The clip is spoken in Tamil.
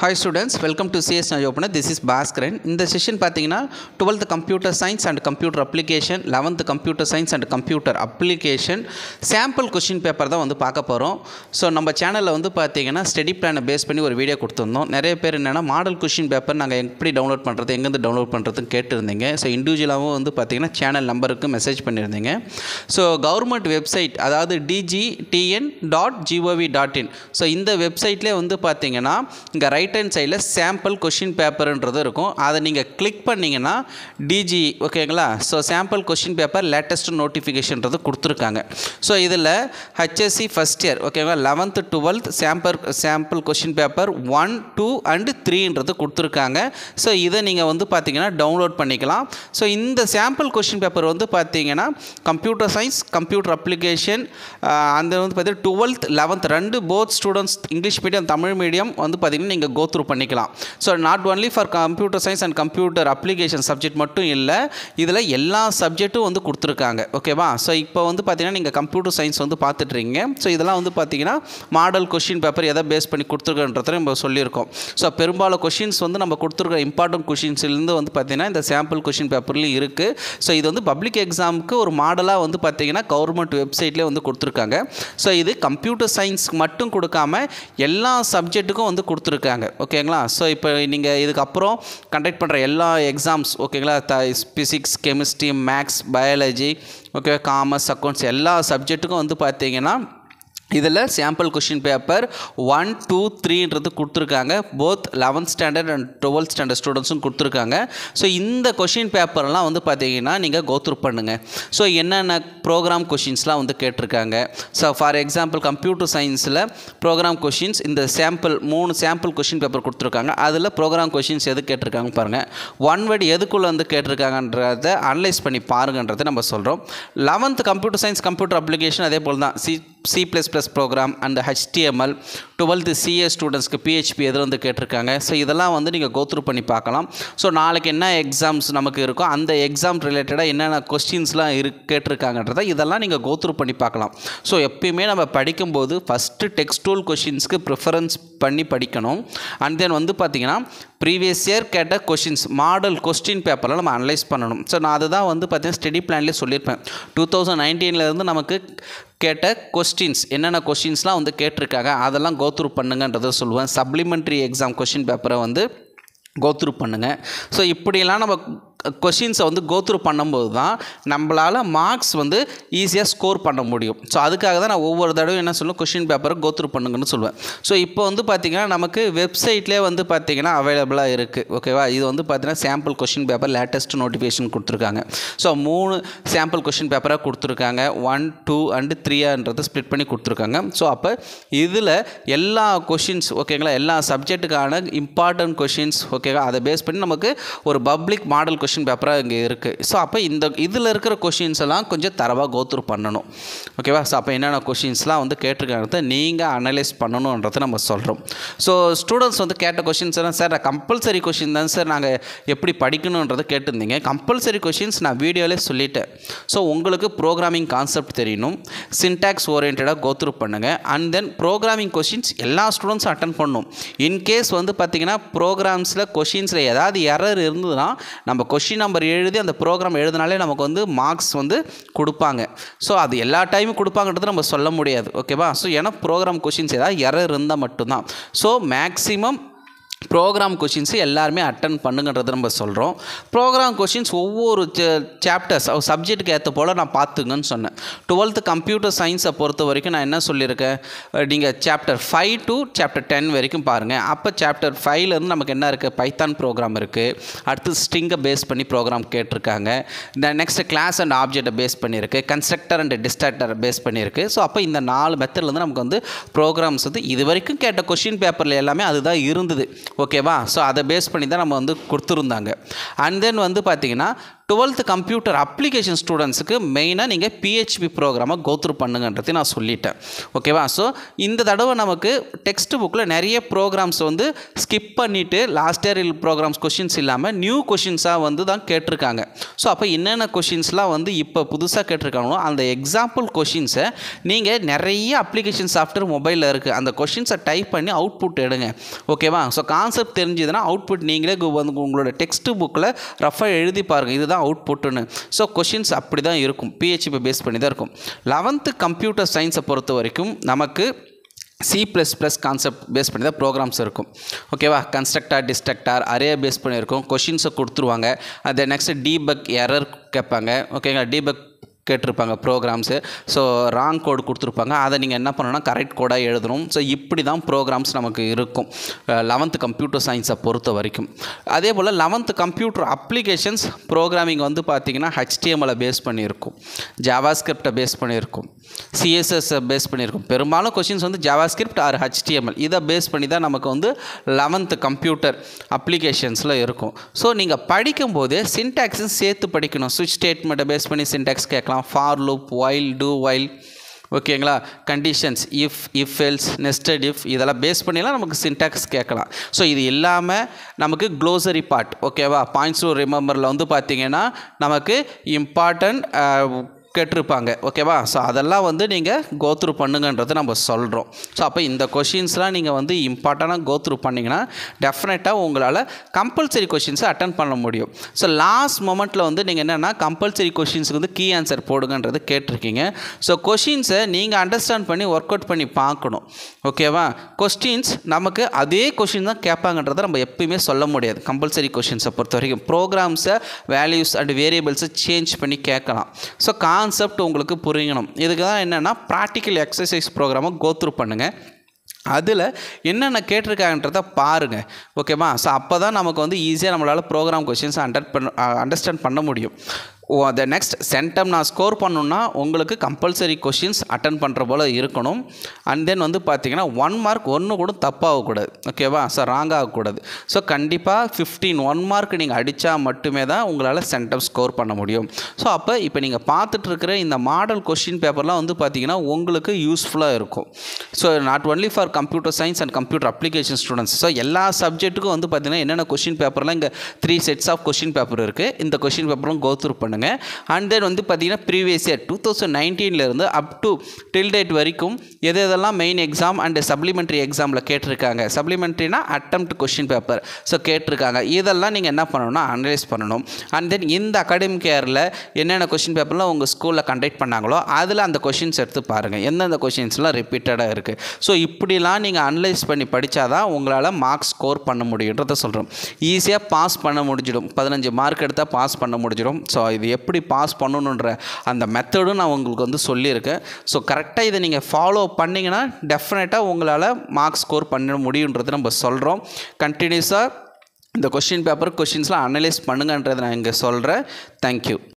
hi students welcome to CS opener this is Bhaskaran இந்த செஷன் பார்த்தீங்கன்னா twelfth computer science and computer application eleventh computer science and computer application sample question paper தான் வந்து பார்க்க போகிறோம் ஸோ நம்ம சேனலில் வந்து பார்த்தீங்கன்னா ஸ்டடி பிளானை பேஸ் பண்ணி ஒரு வீடியோ கொடுத்துருந்தோம் நிறைய பேர் என்னென்னா மாடல் கொஷின் பேப்பர் நாங்கள் எப்படி டவுன்லோட் பண்ணுறது எங்கேருந்து டவுன்லோட் பண்ணுறதுன்னு கேட்டிருந்தீங்க ஸோ இண்டிவிஜுவலாகவும் வந்து பார்த்தீங்கன்னா சேனல் நம்பருக்கு மெசேஜ் பண்ணியிருந்தீங்க ஸோ கவர்மெண்ட் வெப்சைட் அதாவது DGTN dot gov dot in so இந்த வெப்சைட்லேயே வந்து பார்த்தீங்கன்னா இங்கே ரைட் ஹேண்ட் சைடில் சாம்பிள் கொஷின் பேப்பர்ன்றது இருக்கும் அதை நீங்கள் கிளிக் பண்ணிங்கன்னா டிஜி ஓகேங்களா so sample question paper latest நோட்டிஃபிகேஷன்றது கொடுத்துருக்காங்க ஸோ இதில் ஹெச்எஸ்சி ஃபஸ்ட் இயர் ஓகேங்களா eleventh twelfth sample sample question paper one two and த்ரீன்றது கொடுத்துருக்காங்க ஸோ இதை நீங்கள் வந்து பார்த்தீங்கன்னா டவுன்லோட் பண்ணிக்கலாம் ஸோ இந்த சாம்பிள் கொஷின் பேப்பர் வந்து பார்த்தீங்கன்னா கம்ப்யூட்டர் சயின்ஸ் கம்ப்யூட்டர் அப்ளிகேஷன் அந்த வந்து பார்த்தீங்கன்னா டுவெல்த் லெவன்த் ரெண்டு both students English medium Tamil medium வந்து பார்த்தீங்கன்னா நீங்கள் கோ த்ரூ பண்ணிக்கலாம் so not only for computer science and computer application subject மட்டும் இல்லை இதில் எல்லா சப்ஜெக்ட்டும் வந்து கொடுத்துருக்காங்க ஓகேவா ஸோ இப்போ வந்து பார்த்தீங்கன்னா நீங்கள் கம்ப்யூட்டர் சயின்ஸ் வந்து பார்த்துட்ருக்கீங்க ஸோ இதெல்லாம் வந்து பார்த்தீங்கன்னா மாடல் கொஷின் பேப்பர் எதை பேஸ் பண்ணி கொடுத்துருக்கன்றதை நம்ம சொல்லியிருக்கோம் ஸோ பெரும்பாலும் கொஷின்ஸ் வந்து நம்ம கொடுத்துருக்க இம்பார்ட்டன்ட் கொஷின்ஸ்லேருந்து வந்து பார்த்தீங்கன்னா இந்த சாம்பிள் கொஷின் பேப்பர்லேயும் இருக்குது ஸோ இது வந்து பப்ளிக் எக்ஸாமுக்கு ஒரு மாடலாக வந்து பார்த்தீங்கன்னா கவர்மெண்ட் வெப்சைட்லேயே வந்து கொடுத்துருக்காங்க ஸோ இது கம்ப்யூட்டர் சயின்ஸ் மட்டும் கொடுக்காம எல்லா சப்ஜெக்ட்டுக்கும் வந்து கொடுத்துருக்காங்க ஓகேங்களா ஸோ இப்போ நீங்கள் இதுக்கப்புறம் கண்டக்ட் பண்ணுற எல்லா எக்ஸாம்ஸ் ஓகேங்களா the physics chemistry maths biology okay commerce accounts எல்லா சப்ஜெக்ட்டுக்கும் வந்து பார்த்தீங்கன்னா இதில் sample question paper one two த்ரீன்றது கொடுத்துருக்காங்க both eleventh standard and twelfth standard ஸ்டூடெண்ட்ஸும் கொடுத்துருக்காங்க ஸோ இந்த கொஷின் பேப்பர்லாம் வந்து பார்த்தீங்கன்னா நீங்கள் கோத்ரூ பண்ணுங்கள் ஸோ என்னென்ன ப்ரோக்ராம் கொஷின்ஸ்லாம் வந்து கேட்டிருக்காங்க ஸோ ஃபார் எக்ஸாம்பிள் கம்ப்யூட்டர் சயின்ஸில் ப்ரோக்ராம் கொஷின்ஸ் இந்த சாம்பிள் மூணு சாம்பிள் கொஷின் பேப்பர் கொடுத்துருக்காங்க அதில் ப்ரோக்ராம் கொஷின்ஸ் எது கேட்டிருக்காங்க பாருங்கள் ஒன் வேர்டு எதுக்குள்ளே வந்து கேட்டிருக்காங்கன்றதை அனலைஸ் பண்ணி பாருங்கன்றதை நம்ம சொல்கிறோம் eleventh computer science computer application அதே போல் தான் C C plus plus program and HTML twelfth CS ஸ்டூடெண்ட்ஸ்க்கு பிஹெச்பி எதில் வந்து கேட்டிருக்காங்க ஸோ இதெல்லாம் வந்து நீங்கள் கோத்ரூ பண்ணி பார்க்கலாம் ஸோ நாளைக்கு என்ன எக்ஸாம்ஸ் நமக்கு இருக்கோ அந்த எக்ஸாம் ரிலேட்டடாக என்னென்ன கொஸ்டின்ஸ்லாம் இரு கேட்டிருக்காங்கன்றதை இதெல்லாம் நீங்கள் கோத்ரூ பண்ணி பார்க்கலாம் ஸோ எப்பயுமே நம்ம படிக்கும்போது ஃபஸ்ட்டு டெக்ஸ்டூல் கொஷின்ஸ்க்கு ப்ரிஃபரன்ஸ் பண்ணி படிக்கணும் அண்ட் தென் வந்து பார்த்திங்கன்னா ப்ரீவியஸ் இயர் கேட்ட கொஷின்ஸ் மாடல் கொஸ்டின் பேப்பரில் நம்ம அனலைஸ் பண்ணணும் ஸோ நான் அதுதான் வந்து பார்த்தீங்கன்னா ஸ்டடி பிளான்லேயே சொல்லியிருப்பேன் டூ தௌசண்ட் நைன்டீன்லேருந்து நமக்கு கேட்ட கொஸ்டின்ஸ் என்னென்ன கொஸ்டின்ஸ்லாம் வந்து கேட்டிருக்காங்க அதெல்லாம் கோத்ரூ பண்ணுங்கன்றதை சொல்லுவேன் சப்ளிமெண்ட்ரி எக்ஸாம் கொஷின் பேப்பரை வந்து கோத்ரூ பண்ணுங்கள் ஸோ இப்படியெல்லாம் நம்ம கொஷின்ஸை வந்து கோத்ரூ பண்ணும்போது தான் நம்மளால் மார்க்ஸ் வந்து ஈஸியாக ஸ்கோர் பண்ண முடியும் ஸோ அதுக்காக தான் நான் ஒவ்வொரு தடவையும் என்ன சொல்லுவேன் கொஷின் பேப்பரை கோத்ரூ பண்ணுங்கன்னு சொல்லுவேன் ஸோ இப்போ வந்து பார்த்திங்கன்னா நமக்கு வெப்சைட்லேயே வந்து பார்த்திங்கன்னா அவைலபிளாக இருக்குது ஓகேவா இது வந்து பார்த்திங்கன்னா sample question paper latest notification கொடுத்துருக்காங்க ஸோ மூணு சாம்பிள் கொஷின் பேப்பராக கொடுத்துருக்காங்க ஒன் டூ அண்டு த்ரீயான்றதை ஸ்ப்ளிட் பண்ணி கொடுத்துருக்காங்க ஸோ அப்போ இதில் எல்லா கொஷின்ஸ் ஓகேங்களா எல்லா சப்ஜெக்ட்டுக்கான இம்பார்ட்டன்ட் கொஷின்ஸ் ஓகேவா அதை பேஸ் பண்ணி நமக்கு ஒரு பப்ளிக் மாடல் கொஷின் கொஷின் பேப்பராக இங்கே இருக்குது ஸோ அப்போ இந்த இதில் இருக்கிற கொஷின்ஸ் எல்லாம் கொஞ்சம் தரவாக கோத்ரூ பண்ணணும் ஓகேவா ஸோ அப்போ என்னென்ன கொஷின்ஸ்லாம் வந்து கேட்டிருக்காங்கிறத நீங்கள் அனலைஸ் பண்ணணுன்றதை நம்ம சொல்கிறோம் ஸோ ஸ்டூடெண்ட்ஸ் வந்து கேட்ட கொஷின்ஸ் எல்லாம் சார் நான் கம்பல்சரி கொஷின் தான் சார் நாங்கள் எப்படி படிக்கணுன்றதை கேட்டிருந்தீங்க கம்பல்சரி கொஷின்ஸ் நான் வீடியோவிலே சொல்லிட்டேன் ஸோ உங்களுக்கு ப்ரோக்ராமிங் கான்செப்ட் தெரியணும் சின்டாக்ஸ் ஓரியன்டாக கோத்ரூ பண்ணுங்கள் அண்ட் தென் ப்ரோக்ராமிங் கொஷின்ஸ் எல்லா ஸ்டூடெண்ட்ஸும் அட்டன் பண்ணணும் இன்கேஸ் வந்து பார்த்திங்கன்னா ப்ரோக்ராம்ஸில் கொஷின்ஸில் ஏதாவது எரர் இருந்ததுன்னா நம்ம கொஷின் கொஷின் நம்பர் எழுதி அந்த ப்ரோக்ராம் எழுதினாலே நமக்கு வந்து மார்க்ஸ் வந்து கொடுப்பாங்க ஸோ அது எல்லா டைமும் கொடுப்பாங்கன்றது நம்ம சொல்ல முடியாது ஓகேவா ஸோ ஏன்னா ப்ரோக்ராம் கொஷின்ஸ் ஏதாவது எரர் இருந்தால் மட்டும்தான் ஸோ மேக்ஸிமம் ப்ரோக்ராம் கொஷின்ஸு எல்லாருமே அட்டன் பண்ணுங்கன்றதை நம்ம சொல்கிறோம் ப்ரோக்ராம் கொஷின்ஸ் ஒவ்வொரு சாப்டர்ஸ் சப்ஜெக்ட்டுக்கு ஏற்ற போல் நான் பார்த்துங்கன்னு சொன்னேன் டுவெல்த்து கம்ப்யூட்டர் சயின்ஸை பொறுத்த வரைக்கும் நான் என்ன சொல்லியிருக்கேன் நீங்கள் chapter five to chapter ten வரைக்கும் பாருங்கள் அப்போ சாப்டர் ஃபைவ்லேருந்து நமக்கு என்ன இருக்குது பைத்தான் ப்ரோக்ராம் இருக்குது அடுத்து ஸ்ட்ரிங்கை பேஸ் பண்ணி ப்ரோக்ராம் கேட்டிருக்காங்க இந்த நெக்ஸ்ட் கிளாஸ் அண்ட் ஆப்ஜெக்டை பேஸ் பண்ணியிருக்கு கன்ஸ்ட்ரக்டர் அண்ட் டிஸ்ட்ராக்டரை பேஸ் பண்ணியிருக்கு ஸோ அப்போ இந்த நாலு மெத்தட்லேருந்து நமக்கு வந்து ப்ரோக்ராம்ஸ் வந்து இது வரைக்கும் கேட்ட கொஷின் பேப்பரில் எல்லாமே அதுதான் இருந்தது ஓகேவா ஸோ அதை பேஸ் பண்ணி தான் நம்ம வந்து கொடுத்துருந்தாங்க அண்ட் தென் வந்து பார்த்திங்கன்னா டுவெல்த்து கம்ப்யூட்டர் அப்ளிகேஷன் ஸ்டூடெண்ட்ஸுக்கு மெயினாக நீங்கள் பிஹெச்பி ப்ரோக்ராமை கோத்ரூ பண்ணுங்கன்றதை நான் சொல்லிட்டேன் ஓகேவா ஸோ இந்த தடவை நமக்கு டெக்ஸ்ட் புக்கில் நிறைய ப்ரோக்ராம்ஸ் வந்து ஸ்கிப் பண்ணிவிட்டு லாஸ்ட் இயர் ப்ரோக்ராம்ஸ் கொஷின்ஸ் இல்லாமல் நியூ கொஷின்ஸாக வந்து தான் கேட்டிருக்காங்க ஸோ அப்போ என்னென்ன கொஷின்ஸ்லாம் வந்து இப்போ புதுசாக கேட்டிருக்காங்களோ அந்த எக்ஸாம்பிள் கொஷின்ஸை நீங்கள் நிறைய அப்ளிகேஷன் சாஃப்ட்வேர் மொபைலில் இருக்குது அந்த கொஷின்ஸை டைப் பண்ணி அவுட்புட் எடுங்க ஓகேவா ஸோ கான்செப்ட் தெரிஞ்சதுன்னா அவுட்புட் நீங்களே கு- வந்து உங்களோட டெக்ஸ்ட் புக்கில் ரஃபாக எழுதி பாருங்கள் இதுதான் அவுட்புட்டுன்னு ஸோ கொஷின்ஸ் அப்படி தான் இருக்கும் பிஹெச்பி பேஸ் பண்ணி தான் இருக்கும் லெவன்த்து கம்ப்யூட்டர் சயின்ஸை பொறுத்த வரைக்கும் நமக்கு C plus plus concept base பண்ணி தான் ப்ரோக்ராம்ஸ் இருக்கும் ஓகேவா கன்ஸ்ட்ரக்டார் டிஸ்ட்ரக்டார் அரே பேஸ் பண்ணியிருக்கும் கொஷின்ஸை கொடுத்துருவாங்க அது நெக்ஸ்ட் டீபக் எரர் கேட்பாங்க ஓகேங்களா டீபக் கேட்டிருப்பாங்க ப்ரோக்ராம்ஸு ஸோ ராங் கோடு கொடுத்துருப்பாங்க அதை நீங்கள் என்ன பண்ணணும்னா கரெக்ட் கோடாக எழுதணும் ஸோ இப்படி தான் ப்ரோக்ராம்ஸ் நமக்கு இருக்கும் லெவன்த்து கம்ப்யூட்டர் சயின்ஸை பொறுத்த வரைக்கும் அதே போல் லெவன்த்து கம்ப்யூட்டர் அப்ளிகேஷன்ஸ் ப்ரோக்ராமிங் வந்து பார்த்திங்கன்னா ஹெச்டிஎம்எலை பேஸ் பண்ணியிருக்கும் ஜாவாஸ்கிரிப்டை பேஸ் பண்ணியிருக்கும் சிஎஸ்எஸ்ஸை பேஸ் பண்ணியிருக்கும் பெரும்பாலும் கொஷின்ஸ் வந்து ஜாவாஸ்கிரிப்ட் ஆர் ஹெச்டிஎம்எல் இதை பேஸ் பண்ணி தான் நமக்கு வந்து லெவன்த்து கம்ப்யூட்டர் அப்ளிகேஷன்ஸில் இருக்கும் ஸோ நீங்கள் படிக்கும்போதே சின்டாக்ஸும் சேர்த்து படிக்கணும் சுவிட்ச் ஸ்டேட்மெண்ட்டை பேஸ் பண்ணி சின்டாக்ஸ் கேட்கலாம் for loop while do while ஓகேங்களா conditions if if else nested if இதெல்லாம் பேஸ் பண்ணிலாம் நமக்கு சின்டாக்ஸ் கேட்கலாம் ஸோ இது இல்லாமல் நமக்கு க்ளோசரி பார்ட் ஓகேவா பாயிண்ட்ஸ் டு ரிமெம்பரில் வந்து பார்த்தீங்கன்னா நமக்கு இம்பார்ட்டன்ட் கேட்டிருப்பாங்க ஓகேவா ஸோ அதெல்லாம் வந்து நீங்கள் கோத்ரூ பண்ணுங்கன்றதை நம்ம சொல்கிறோம் ஸோ அப்போ இந்த கொஷின்ஸ்லாம் நீங்கள் வந்து இம்பார்ட்டண்ட்டாக கோத்ரூ பண்ணிங்கன்னா டெஃபினட்டாக உங்களால் கம்பல்சரி கொஷின்ஸை அட்டன் பண்ண முடியும் ஸோ லாஸ்ட் மொமெண்ட்டில் வந்து நீங்கள் என்னென்னா கம்பல்சரி கொஷின்ஸுக்கு வந்து கீ ஆன்சர் போடுங்கன்றது கேட்டிருக்கீங்க ஸோ கொஷின்ஸை நீங்கள் அண்டர்ஸ்டாண்ட் பண்ணி ஒர்க் அவுட் பண்ணி பார்க்கணும் ஓகேவா கொஸ்டின்ஸ் நமக்கு அதே கொஷின் தான் கேட்பாங்கன்றதை நம்ம எப்பயுமே சொல்ல முடியாது கம்பல்சரி கொஷின்ஸை பொறுத்த வரைக்கும் ப்ரோக்ராம்ஸை வேல்யூஸ் அண்ட் வேரியபிள்ஸை சேஞ்ச் பண்ணி கேட்கலாம் ஸோ கான்செப்ட் உங்களுக்கு புரியணும் இதுக்கு தான் என்னென்னா ப்ராக்டிக்கல் எக்ஸசைஸ் ப்ரோக்ராமை கோத்ரூ பண்ணுங்கள் அதில் என்னென்ன கேட்டிருக்காங்கன்றத பாருங்கள் ஓகேவா ஸோ அப்போ தான் நமக்கு வந்து ஈஸியாக நம்மளால் ப்ரோக்ராம் கொஷின்ஸ் அண்டர் பண்ண அண்டர்ஸ்டாண்ட் பண்ண முடியும் ஓ அந்த நெக்ஸ்ட் சென்டம் நான் ஸ்கோர் பண்ணணுன்னா உங்களுக்கு கம்பல்சரி கொஷின்ஸ் அட்டன் பண்ணுற போல் இருக்கணும் அண்ட் தென் வந்து பார்த்தீங்கன்னா ஒன் மார்க் ஒன்று கூட தப்பாகக்கூடாது ஓகேவா ஸோ ராங் ஆகக்கூடாது ஸோ கண்டிப்பாக ஃபிஃப்டீன் ஒன் மார்க் நீங்கள் அடித்தா மட்டுமே தான் உங்களால் சென்டம் ஸ்கோர் பண்ண முடியும் ஸோ அப்போ இப்போ நீங்கள் பார்த்துட்டு இருக்கிற இந்த மாடல் கொஷின் பேப்பர்லாம் வந்து பார்த்தீங்கன்னா உங்களுக்கு யூஸ்ஃபுல்லாக இருக்கும் so not only for computer science and computer application students so எல்லா சப்ஜெக்ட்டுக்கும் வந்து பார்த்தீங்கன்னா என்னென்ன கொஷின் பேப்பர்லாம் இங்கே three sets of question paper இருக்குது இந்த கொஷின் பேப்பரும் கோத்ரூ பண்ணுங்கள் அண்ட் தென் வந்து பார்த்தீங்கன்னா ப்ரீவியஸ் இயர் டூ தௌசண்ட் நைன்டீன்லேருந்து அப் டு டில் டேட் வரைக்கும் எது எதெல்லாம் மெயின் எக்ஸாம் அண்ட் சப்ளிமெண்ட்ரி எக்ஸாமில் கேட்டிருக்காங்க சப்ளிமெண்ட்ரினா அட்டம்ப்ட் கொஷின் பேப்பர் ஸோ கேட்டிருக்காங்க இதெல்லாம் நீங்கள் என்ன பண்ணணும்னா அனலைஸ் பண்ணணும் அண்ட் தென் இந்த அகாடமிக் இயரில் என்னென்ன கொஷின் பேப்பர்லாம் உங்கள் ஸ்கூலில் கண்டக்ட் பண்ணாங்களோ அதில் அந்த கொஷின்ஸ் எடுத்து பாருங்கள் எந்தெந்த கொஷின்ஸ்லாம் ரிப்பீட்டடாக இருக்குது ஸோ இப்படிலாம் நீங்கள் அனலைஸ் பண்ணி படித்தா தான் உங்களால் மார்க்ஸ் ஸ்கோர் பண்ண முடியுன்றதை சொல்கிறோம் ஈஸியாக பாஸ் பண்ண முடிஞ்சிடும் பதினஞ்சு மார்க் எடுத்தால் பாஸ் பண்ண முடிஞ்சிடும் ஸோ இது எப்படி பாஸ் பண்ணணுன்ற அந்த மெத்தடும் நான் உங்களுக்கு வந்து சொல்லியிருக்கேன் ஸோ கரெக்டாக இதை நீங்கள் ஃபாலோ பண்ணிங்கன்னா டெஃபினட்டாக உங்களால் மார்க்ஸ் ஸ்கோர் பண்ண முடியுன்றது நம்ம சொல்கிறோம் கண்டினியூஸாக இந்த கொஷின் பேப்பர் கொஷின்ஸ்லாம் அனலைஸ் பண்ணுங்கன்றதை நான் இங்கே சொல்கிறேன் தேங்க்யூ